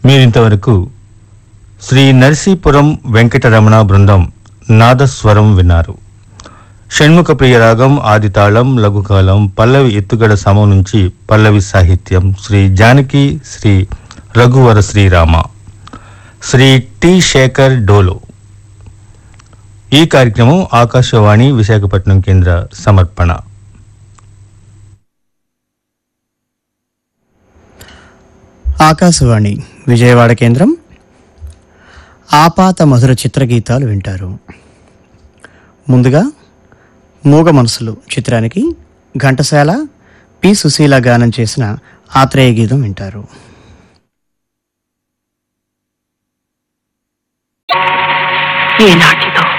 మీరింతవరకు శ్రీ నరసీపురం వెంకటరమణ బృందం నాదస్వరం విన్నారు షణ్ముఖ ప్రియ రాగం ఆదితాళం లఘుకాలం పల్లవి ఎత్తుగడ సమం నుంచి పల్లవి సాహిత్యం శ్రీ జానకి శ్రీ రఘువర శ్రీరామ శ్రీ టి శేఖర్ డోలో ఈ కార్యక్రమం ఆకాశవాణి విశాఖపట్నం కేంద్ర సమర్పణ ఆకాశవాణి విజయవాడ కేంద్రం ఆపాత మధుర చిత్రగీతాలు వింటారు ముందుగా మూగ మనసులు చిత్రానికి ఘంటసాల పి సుశీల గానం చేసిన ఆత్రేయ గీతం వింటారు ఏనాటిదో